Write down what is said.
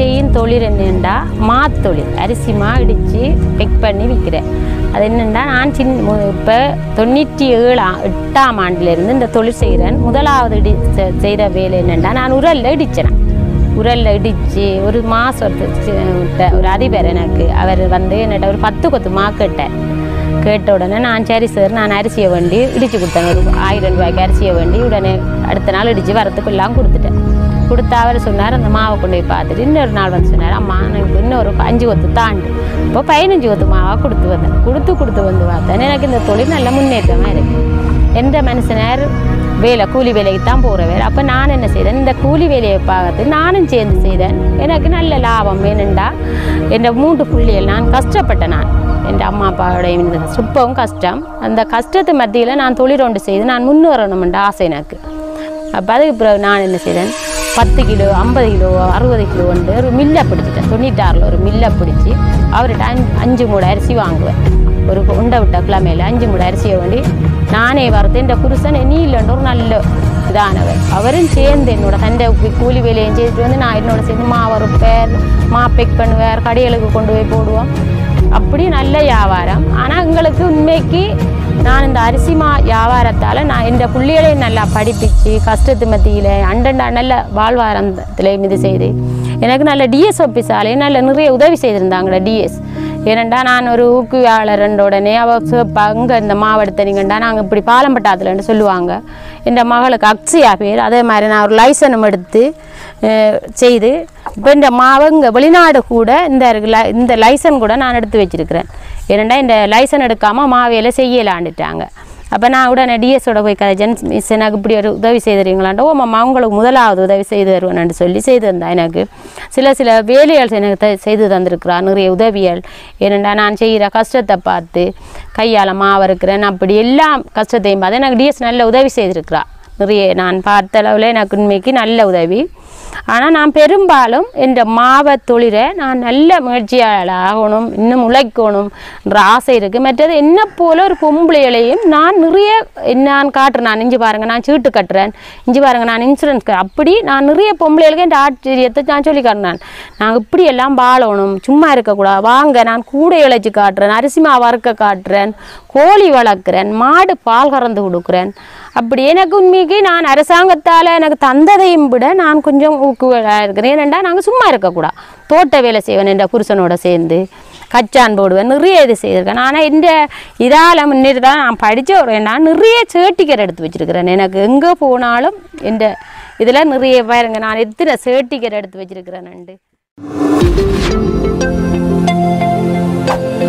செய்யும் தொழில் என்னென்னா மாத்தொழில் அரிசி மா இடித்து பெக் பண்ணி விற்கிறேன் அது என்னென்னா நான் சின்ன இப்போ தொண்ணூற்றி ஏழாம் எட்டாம் ஆண்டிலிருந்து இந்த தொழில் செய்கிறேன் முதலாவது இடி செ- செய்த வேலை என்னென்னா நான் உரல்ல இடித்தேன் உரல்ல இடித்து ஒரு மாதத்தை ஒரு அதிபர் எனக்கு அவர் வந்து என்னட்ட ஒரு பத்து கொத்து மா கேட்டார் கேட்ட உடனே நான் சரி சார் நான் அரிசியை வண்டி இடித்து கொடுத்தேன் ஒரு ஆயிரம் ரூபாய்க்கு அரிசியை வண்டி உடனே அடுத்த நாள் இடித்து வரத்துக்குள்ளாம் கொடுத்துட்டேன் கொடுத்தா அவர் சொன்னார் அந்த மாவை கொண்டு போய் பார்த்துட்டு இன்னொரு நாள் வந்து சொன்னார் அம்மா எனக்கு இன்னொரு அஞ்சு கொத்து தாண்டு இப்போ பதினஞ்சு கொத்து மாவாக கொடுத்து வந்தேன் கொடுத்து கொடுத்து வந்து பார்த்தேன் எனக்கு இந்த தொழில் நல்ல முன்னேற்றமாக இருக்குது எந்த மனுஷனார் வேலை கூலி வேலைக்கு தான் போகிறவர் அப்போ நான் என்ன செய்தேன் இந்த கூலி வேலையை பார்த்து நானும் சேர்ந்து செய்தேன் எனக்கு நல்ல லாபம் வேணுண்டா என் மூன்று புள்ளிகள் நான் கஷ்டப்பட்டேன் நான் என் அம்மா அப்பாவோட இப்பவும் கஷ்டம் அந்த கஷ்டத்து மத்தியில் நான் தொழில் ஒன்று செய்து நான் முன்னேறணும்ன்ற ஆசை எனக்கு அப்போ அதுக்கு பிறகு நான் என்ன செய்தேன் பத்து கிலோ ஐம்பது கிலோ அறுபது கிலோ வந்து ஒரு மில்லை பிடிச்சிட்டேன் தொண்ணூத்தாறில் ஒரு மில்லை பிடிச்சி அவர்கிட்ட அஞ்சு அஞ்சு மூடை அரிசி வாங்குவேன் ஒரு உண்டை விட்ட கிழமையில் அஞ்சு மூடை அரிசியை வேண்டி நானே வறுத்து என் புருஷன் நீ இல்லைன்ற ஒரு நல்ல இதானவர் அவரும் சேர்ந்து என்னோட தண்டை கூலி வேலையும் செய்துட்டு வந்து நான் என்னோட சேர்ந்து மாவு அரைப்பேர் மா பெக் பண்ணுவேர் கடைகளுக்கு கொண்டு போய் போடுவோம் அப்படி நல்ல வியாபாரம் ஆனால் எங்களுக்கு உண்மைக்கு நான் இந்த அரிசி மா வியாபாரத்தால் நான் இந்த பிள்ளைகளையும் நல்லா படிப்பிச்சு கஷ்டத்து மத்தியில் அண்டண்டா நல்ல வாழ்வாரத்தில் இது செய்து எனக்கு நல்ல டிஎஸ் ஆஃபீஸாலேயும் நல்ல நிறைய உதவி செய்திருந்தாங்க டிஎஸ் ஏனண்டா நான் ஒரு ஊக்குவியாளர் உடனே அவள் சிவப்பா இங்கே இந்த மாவட்டத்தை நீங்கண்டா நாங்கள் இப்படி பாலம்பட்டாத்துலன்னு சொல்லுவாங்க இந்த மகளுக்கு அக்ஸியா பேர் அதே மாதிரி நான் ஒரு லைசனும் எடுத்து அஹ், செய்து இப்போ இந்த மாவை இங்கே வெளிநாடு கூட இந்த ல- இந்த லைசன் கூட நான் எடுத்து வச்சிருக்கிறேன் ஏனண்டா இந்த லைசன் எடுக்காமல் மாவையில செய்யலாண்டுட்டாங்க அப்போ நான் உடனே டிஎஸோட போய் கதைச்சேன் மிஸ் எனக்கு இப்படி ஒரு உதவி செய்துறீங்களான்ட்டு ஓ மாமா உங்களுக்கு முதலாவது உதவி செய்து தருவேன்னு சொல்லி செய்து தந்தா எனக்கு சில சில வேலைகள் எனக்கு த- செய்து தந்திருக்கிறா நிறைய உதவிகள் ஏனண்டா நான் செய்கிற கஷ்டத்தை பார்த்து கையால் மாவு இருக்கிறேன் அப்படி எல்லாம் கஷ்டத்தையும் பார்த்து எனக்கு டிஎஸ் நல்ல உதவி செய்திருக்கிறா நிறைய நான் பார்த்த அளவில் எனக்கு உண்மைக்கு நல்ல உதவி ஆனால் நான் பெரும்பாலும் இந்த மாவை தொழிலை நான் நல்ல முயற்சியாளர் ஆகணும் இன்னும் உழைக்கணும் என்ற ஆசை இருக்குது மற்றது என்ன போல ஒரு பொம்பளைகளையும் நான் நிறைய நான் காட்டுறேன் நான் இஞ்சி பாருங்கள் நான் சீட்டு கட்டுறேன் இஞ்சி பாருங்கள் நான் இன்சூரன்ஸ் க- அப்படி நான் நிறைய பொம்பளைகளுக்கு இந்த ஆச்சரியத்தை நான் சொல்லி காட்டினேன் நாங்கள் இப்படி எல்லாம் வாழணும் சும்மா இருக்கக்கூடாது வாங்க நான் கூடை இழைச்சி காட்டுறேன் அரிசி மாவு வறுக்க காட்டுறேன் கோழி வளர்க்குறேன் மாடு பால் கறந்து கொடுக்குறேன் அப்படி எனக்கு உண்மைக்கு நான் அரசாங்கத்தால் எனக்கு தந்ததையும் விட நான் கொஞ்சம் ஊக்குவலாக இருக்கிறேன் ஏனெண்டா நாங்கள் சும்மா இருக்கக்கூடாது தோட்ட வேலை செய்வேன் என்ற புருஷனோட சேர்ந்து கச்சான் போடுவேன் நிறைய இது செய்திருக்கேன் ஆனால் இந்த இதால் முன்னேறி தான் நான் படித்த ஒரு நான் நிறைய சர்டிஃபிகேட் எடுத்து வச்சிருக்கிறேன் எனக்கு எங்கே போனாலும் இந்த இதில் நிறைய பாருங்க நான் எத்தனை சர்டிஃபிகேட் எடுத்து வச்சிருக்கிறேன்